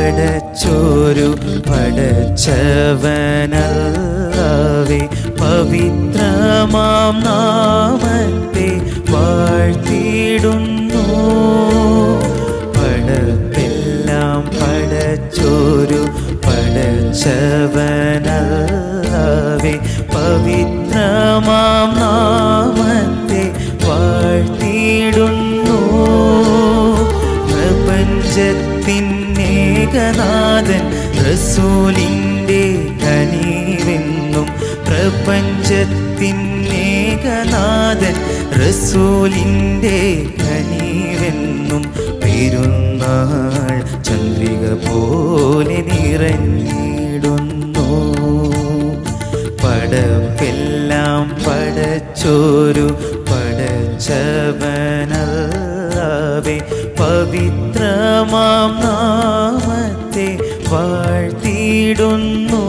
പടച്ചോരു പടച്ചവനല്ലവേ പവിത്രമാം നാമത്തെ വാഴ്ത്തിയിടുന്നു പടപ്പെല്ലാം പടച്ചോരു പടച്ചവനല്ലവേ പവിത്രമാം നാമത്തെ വാഴ്ത്തിയിടുന്നു പ്രപഞ്ചത്തിനേകനാഥൻ റസൂലിൻ്റെ കനിവെന്നും പ്രപഞ്ചത്തിനേകനാഥൻ റസൂലിൻ്റെ കനിവെന്നും പെരുന്നാൾ ചന്ദ്രിക പോലെ നിറഞ്ഞിടുന്നു പടപ്പെല്ലാം പടച്ചോരു പടച്ചവനല്ലവേ പവിത്രമാം നാമത്തെ വാഴ്ത്തിയിടുന്നു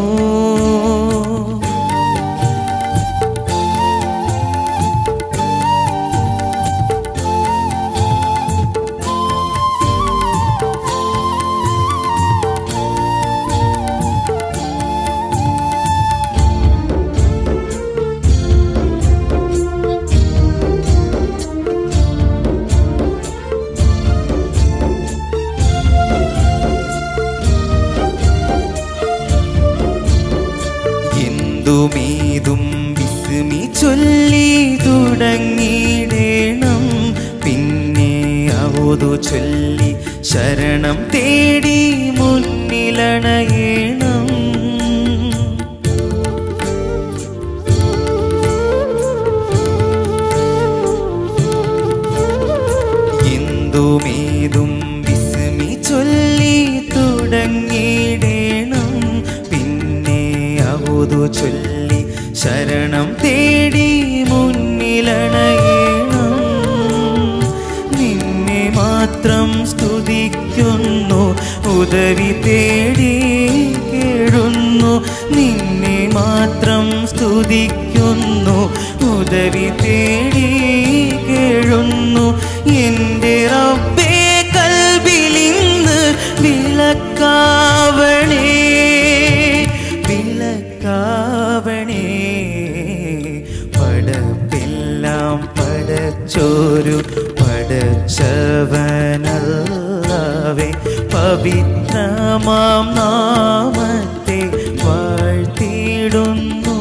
എന്തുമേതും വിസ്മി ചൊല്ലി തുടങ്ങിയിടണം പിന്നെ അവതു ചൊല്ലി ശരണം തേടി മുന്നിലണയണം എന്തുമേതും വിസ്മി ചൊല്ലി തുടങ്ങിയിടണം പിന്നെ അവതു ചൊല്ലി ശരണം തേടി മുന്നിലണയണം നിന്നെ മാത്രം സ്തുതിക്കുന്നു ഉദവി തേടി കേഴുന്നു നിന്നെ മാത്രം സ്തുതിക്കുന്നു ഉദവി തേടി കേഴുന്നു എൻ്റെ റബ്ബേ കൽബിലിന്ന് വിളക്കാവണേ വിളക്കാവണേ പടപ്പെല്ലാം പടച്ചോരു പടച്ചവനല്ലവേ പവിത്രമാം നാമത്തെ വാഴ്ത്തിയിടുന്നു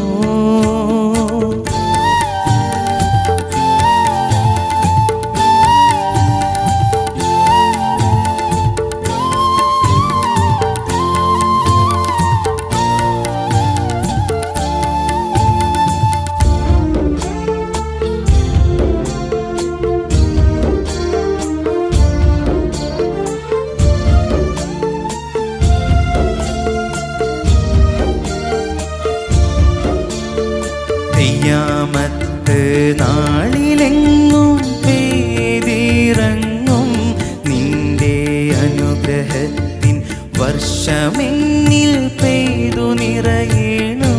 തെയ്യാമത്ത് നാളിലെങ്ങും പേതിറങ്ങും നിന്റെ അനുഗ്രഹത്തിൻ വർഷമെന്നിൽ പെയ്തു നിറയണം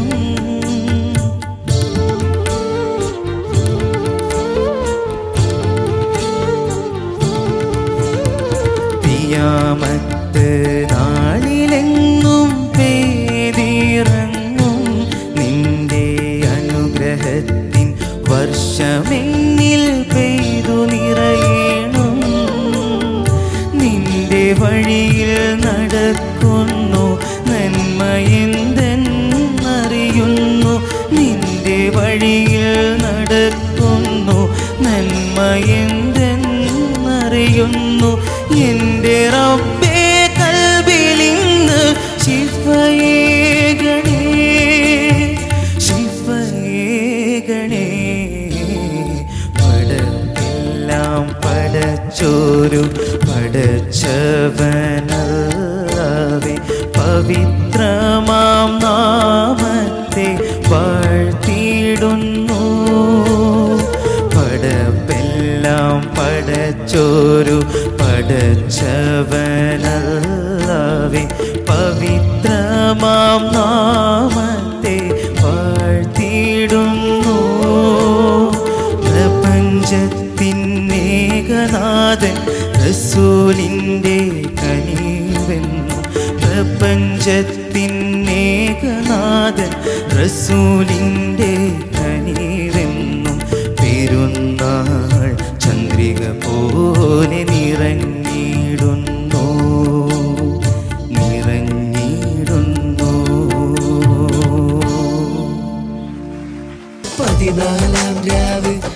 തിയാമത്ത് നാളിലെങ്ങും പേതിറങ്ങും നിന്റെ അനുഗ്രഹത്തിൻ വർഷമെന്നിൽ പെയ്തു നിറയണം നിന്റെ വഴിയിൽ നടക്കുന്നു നന്മയെന്തെന്നറിയുന്നു നിന്റെ വഴിയിൽ നടക്കുന്നു നന്മയെന്തെന്നറിയുന്നു എൻ്റെ റബ്ബേ കൽബിലിന്ന് ശിഫയേകണേ ശിഫയേകണേ പടമെല്ലാം പടച്ചോരു പടച്ചവനല്ലവേ പവിത്രമാം നാമത്തെ വാഴ്ത്തിയിടുന്നു പടപ്പെല്ലാം പടച്ചോരു പടച്ചവനല്ലവേ പവിത്രമാം നാമത്തെ വാഴ്ത്തിയിടുന്നു പ്രപഞ്ചത്തിനേകനാഥൻ റസൂലിൻ്റെ കനി പോലെ നിറഞ്ഞിടുന്നു നിറഞ്ഞിടുന്നു പതിനാലാം രാവ്